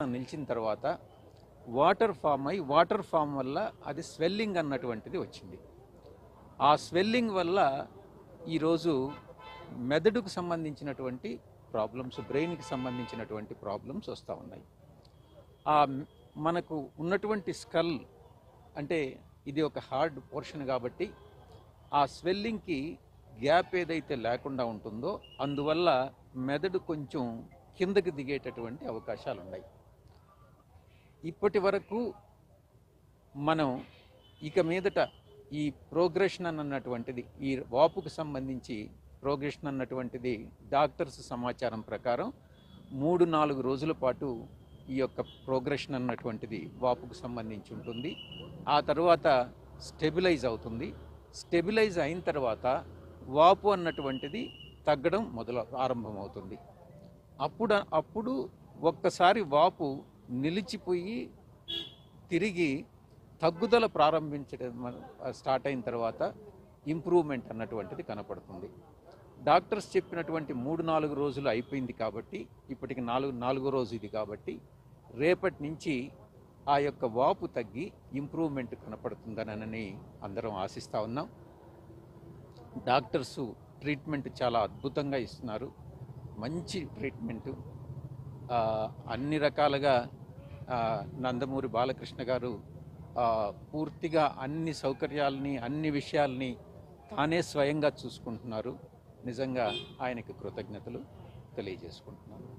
నిలిచిన తర్వాత water form అయి వాటర్ ఫామ్ వల్ల అది స్వెల్లింగ్ అన్నటువంటిది వచ్చింది ఆ స్వెల్లింగ్ వల్ల ఈరోజు మెదడుకు సంబంధించినటువంటి ప్రాబ్లమ్స్ బ్రెయిన్కి సంబంధించినటువంటి ప్రాబ్లమ్స్ వస్తూ ఉన్నాయి ఆ మ్- మనకు ఉన్నటువంటి స్కల్ అంటే ఇది ఒక హార్డ్ పోర్షన్ కాబట్టి ఆ స్వెల్లింగ్కి గ్యాప్ ఏదైతే లేకుండా ఉంటుందో అందువల్ల మెదడు కొంచెం కిందకి దిగేటటువంటి అవకాశాలు ఉన్నాయి ఇప్పటి వరకు మనం ఇక మీదట ఈ ప్రోగ్రెషన్ అన్నటువంటిది ఈ వాపుకు సంబంధించి ప్రోగ్రెషన్ అన్నటువంటిది డాక్టర్స్ సమాచారం ప్రకారం మూడు నాలుగు రోజుల పాటు ఈ యొక్క ప్రోగ్రెషన్ అన్నటువంటిది వాపుకు సంబంధించి ఉంటుంది ఆ తర్వాత స్టెబిలైజ్ అవుతుంది స్టెబిలైజ్ అయిన తర్వాత వాపు అన్నటువంటిది తగ్గడం మొదలు ఆరంభమవుతుంది అప్పుడు అప్పుడు ఒక్కసారి వాపు నిలిచిపోయి తిరిగి తగ్గుదల ప్రారంభించడం మన- స్టార్ట్ అయిన తర్వాత ఇంప్రూవ్మెంట్ అన్నటువంటిది కనపడుతుంది డాక్టర్స్ చెప్పినటువంటి మూడు నాలుగు రోజులు అయిపోయింది కాబట్టి ఇప్పటికి నాలుగు నాలుగో రోజు ఇది కాబట్టి రేపటి నుంచి ఆ యొక్క వాపు తగ్గి ఇంప్రూవ్మెంట్ కనపడుతుందనని అందరం ఆశిస్తూ ఉన్నాం డాక్టర్సు ట్రీట్మెంట్ చాలా అద్భుతంగా ఇస్తున్నారు మంచి ట్రీట్మెంటు ఆ, అన్ని రకాలుగా ఆ, నందమూరి బాలకృష్ణ గారు ఆ, పూర్తిగా అన్ని సౌకర్యాలని అన్ని విషయాల్ని తానే స్వయంగా చూసుకుంటున్నారు నిజంగా ఆయనకి కృతజ్ఞతలు తెలియజేసుకుంటున్నాను